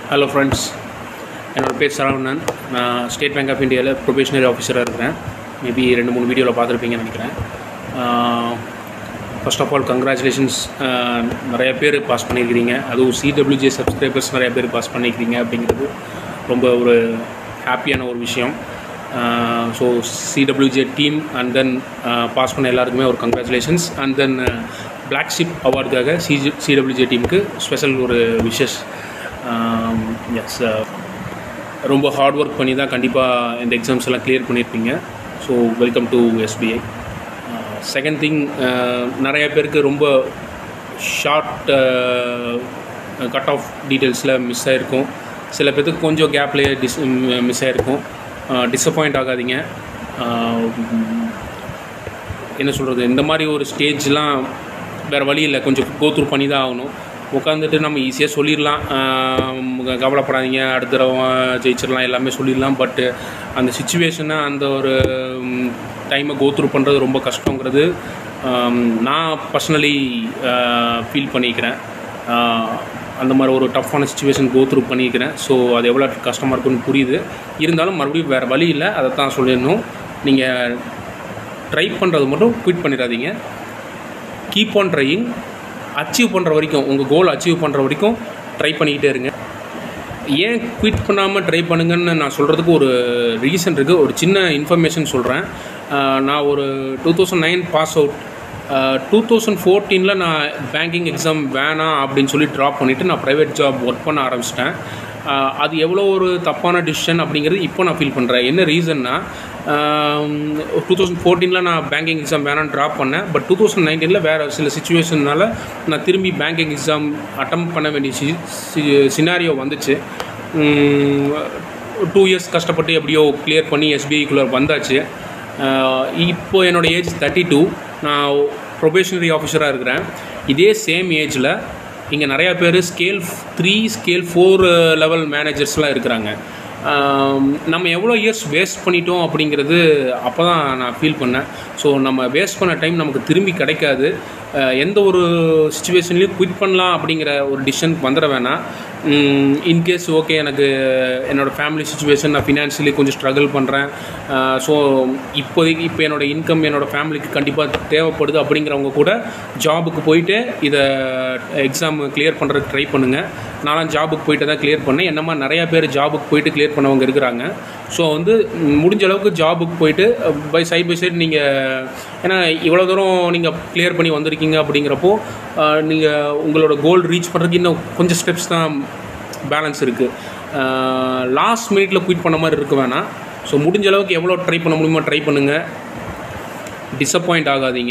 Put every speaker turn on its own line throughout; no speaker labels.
hello friends என்னோட பேர் சரவணன் நான் ஸ்டேட் பேங்க் ஆஃப் இந்தியாவில் ப்ரொபேஷனரி ஆஃபீஸராக இருக்கிறேன் மேபி ரெண்டு மூணு வீடியோவில் பார்த்துருப்பீங்கன்னு நினைக்கிறேன் ஃபர்ஸ்ட் ஆஃப் ஆல் கங்க்ராச்சுலேஷன்ஸ் நிறைய பேர் பாஸ் பண்ணியிருக்கிறீங்க அதுவும் சிடபிள்யூஜே சப்ஸ்கிரைபர்ஸ் நிறைய பேர் பாஸ் பண்ணியிருக்கிறீங்க அப்படிங்கிறது ரொம்ப ஒரு ஹாப்பியான ஒரு விஷயம் so CWJ team and then pass பண்ண எல்லாருக்குமே ஒரு congratulations and then black ship அவார்டுக்காக சிஜி சிடபிள்யூஜே டீமுக்கு ஸ்பெஷல் ஒரு விஷஸ் எஸ் ரொம்ப ஹார்ட் ஒர்க் பண்ணி தான் கண்டிப்பாக இந்த எக்ஸாம்ஸ் எல்லாம் கிளியர் பண்ணியிருப்பீங்க so welcome to SBI second thing நிறைய பேருக்கு ரொம்ப ஷார்ட் கட் ஆஃப் டீட்டெயில்ஸில் மிஸ் ஆகிருக்கும் சில பேர்த்துக்கு கொஞ்சம் கேப்லேயே டிஸ் மிஸ் ஆகிருக்கும் டிஸப்பாயிண்ட் ஆகாதீங்க என்ன சொல்கிறது இந்த மாதிரி ஒரு ஸ்டேஜ்லாம் வேறு வழி இல்லை கொஞ்சம் கோத்ரூ பண்ணி தான் ஆகணும் உட்காந்துட்டு நம்ம ஈஸியாக சொல்லிடலாம் கவலைப்படாதீங்க அடுத்த தடவை ஜெயிச்சிடலாம் எல்லாமே சொல்லிடலாம் பட்டு அந்த சுச்சுவேஷனை அந்த ஒரு டைமை கோத்ரூ பண்ணுறது ரொம்ப கஷ்டங்கிறது நான் பர்சனலி ஃபீல் பண்ணிக்கிறேன் அந்த மாதிரி ஒரு டஃப்பான சுச்சுவேஷன் கோத்ரூ பண்ணியிருக்கிறேன் ஸோ அது எவ்வளோ கஷ்டமாக இருக்குன்னு புரியுது இருந்தாலும் மறுபடியும் வேறு வழி இல்லை அதை தான் சொல்லிடணும் நீங்கள் ட்ரை பண்ணுறது மட்டும் குவிட் பண்ணிடாதீங்க கீப் ஆன் ட்ரையிங் அச்சீவ் பண்ணுற வரைக்கும் உங்கள் கோல் அச்சீவ் பண்ணுற வரைக்கும் ட்ரை பண்ணிக்கிட்டே இருங்க ஏன் குவிட் பண்ணாமல் ட்ரை பண்ணுங்கன்னு நான் சொல்கிறதுக்கு ஒரு ரீசன் இருக்குது ஒரு சின்ன இன்ஃபர்மேஷன் சொல்கிறேன் நான் ஒரு two thousand nine pass out two thousand ஃபோர்டீனில் நான் பேங்கிங் எக்ஸாம் வேணாம் அப்படின்னு சொல்லி ட்ராப் பண்ணிவிட்டு நான் ப்ரைவேட் ஜாப் ஒர்க் பண்ண ஆரம்பிச்சிட்டேன் அது எவ்வளோ ஒரு தப்பான டிசிஷன் அப்படிங்கிறது இப்போ நான் ஃபீல் பண்ணுறேன் என்ன ரீசன்னா டூ தௌசண்ட் ஃபோர்டீனில் நான் பேங்கிங் எக்ஸாம் வேணான்னு ட்ராப் பண்ணேன் பட் டூ தௌசண்ட் நைன்டீனில் வேறு சில சுச்சுவேஷனால் நான் திரும்பி பேங்கிங் எக்ஸாம் அட்டம் பண்ண வேண்டிய சி சினாரியோ வந்துச்சு டூ இயர்ஸ் கஷ்டப்பட்டு எப்படியோ கிளியர் பண்ணி எஸ்பிஐக்குள்ளே வந்தாச்சு இப்போ என்னோடய ஏஜ் தேர்ட்டி டூ நான் ப்ரொபேஷனரி ஆஃபீஸராக இருக்கிறேன் இதே சேம் ஏஜில் இங்கே நிறையா பேர் scale three scale four level மேனேஜர்ஸ்லாம் இருக்கிறாங்க நம்ம எவ்வளோ இயர்ஸ் வேஸ்ட் பண்ணிட்டோம் அப்படிங்கிறது அப்போ தான் நான் ஃபீல் பண்ணேன் ஸோ நம்ம வேஸ்ட் பண்ண டைம் நமக்கு திரும்பி கிடைக்காது எந்த ஒரு சுச்சுவேஷன்லேயும் குவிட் பண்ணலாம் அப்படிங்கிற ஒரு டிசிஷன் வந்துட வேணாம் இன்கேஸ் ஓகே எனக்கு என்னோடய ஃபேமிலி சுச்சுவேஷன் நான் ஃபினான்ஷியலி கொஞ்சம் ஸ்ட்ரகிள் பண்ணுறேன் ஸோ இப்போதைக்கு இப்போ என்னோடய இன்கம் என்னோடய ஃபேமிலிக்கு கண்டிப்பாக தேவைப்படுது அப்படிங்கிறவங்க கூட ஜாபுக்கு போயிட்டு இதை எக்ஸாம் கிளியர் பண்ணுறதுக்கு ட்ரை பண்ணுங்கள் நானும் ஜாபுக்கு போயிட்டு தான் கிளியர் பண்ணேன் என்னமா நிறையா பேர் ஜாபுக்கு போயிட்டு கிளியர் பண்ணவங்க இருக்கிறாங்க ஸோ வந்து முடிஞ்ச அளவுக்கு ஜாபுக்கு போயிட்டு பை சைட் பை சைடு நீங்கள் ஏன்னா இவ்வளோ தூரம் நீங்கள் கிளியர் பண்ணி வந்திருக்கீங்க அப்படிங்கிறப்போ நீங்கள் உங்களோட கோல் ரீச் பண்ணுறதுக்கு இன்னும் கொஞ்சம் ஸ்டெப்ஸ் தான் பேலன்ஸ் இருக்குது லாஸ்ட் மினிட்ல குயிட் பண்ண மாதிரி இருக்க வேணாம் ஸோ முடிஞ்ச அளவுக்கு எவ்வளோ ட்ரை பண்ண முடியுமோ ட்ரை பண்ணுங்கள் டிஸப்பாயிண்ட் ஆகாதீங்க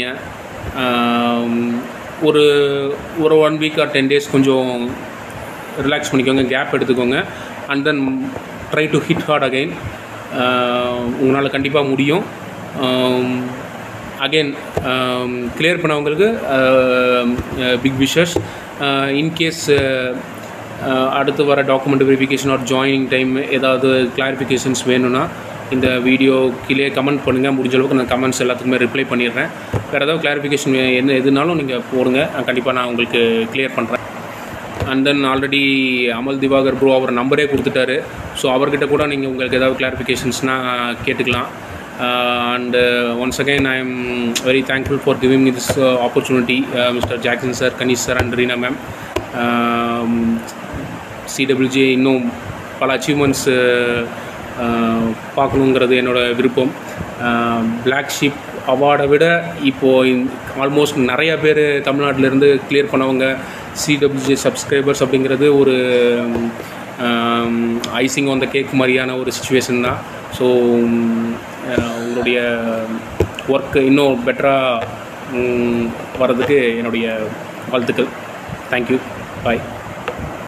ஒரு ஒரு one week or ten days கொஞ்சம் ரிலாக்ஸ் பண்ணிக்கோங்க கேப் எடுத்துக்கோங்க and then try to hit hard again உங்களால் கண்டிப்பாக முடியும் அகெயின் கிளியர் பண்ணவங்களுக்கு பிக் விஷஸ் இன்கேஸ் அடுத்து வர document verification or joining time ஏதாவது கிளாரிஃபிகேஷன்ஸ் வேணும்னா இந்த வீடியோ கீழே கமெண்ட் பண்ணுங்கள் முடிஞ்ச அளவுக்கு நான் கமெண்ட்ஸ் எல்லாத்துக்குமே ரிப்ளை பண்ணிடுறேன் வேறு ஏதாவது கிளாரிஃபிகேஷன் என்ன எதுனாலும் நீங்கள் போடுங்க கண்டிப்பாக நான் உங்களுக்கு கிளியர் பண்ணுறேன் அண்ட் தென் ஆல்ரெடி அமல் திவாகர் ப்ரோ அவர் நம்பரே கொடுத்துட்டாரு ஸோ அவர்கிட்ட கூட நீங்கள் உங்களுக்கு ஏதாவது கிளாரிஃபிகேஷன்ஸ்னால் கேட்டுக்கலாம் and once again I am very thankful for giving me this opportunity mister Jackson sir Kanish sir and Reena ma'am CWJ இன்னும் பல அச்சீவ்மெண்ட்ஸ் பார்க்கணுங்கிறது என்னோடய விருப்பம் பிளாக் ஷிப் அவார்டை விட இப்போது ஆல்மோஸ்ட் நிறையா பேர் தமிழ்நாட்டிலேருந்து கிளியர் பண்ணவங்க சிடபிள்யூஜே சப்ஸ்கிரைபர்ஸ் அப்படிங்கிறது ஒரு ஐசிங் ஆன் த கேக் மாதிரியான ஒரு சுச்சுவேஷன் தான் ஸோ உங்களுடைய ஒர்க்கு இன்னும் பெட்டராக வர்றதுக்கு என்னுடைய வாழ்த்துக்கள் தேங்க்யூ பாய்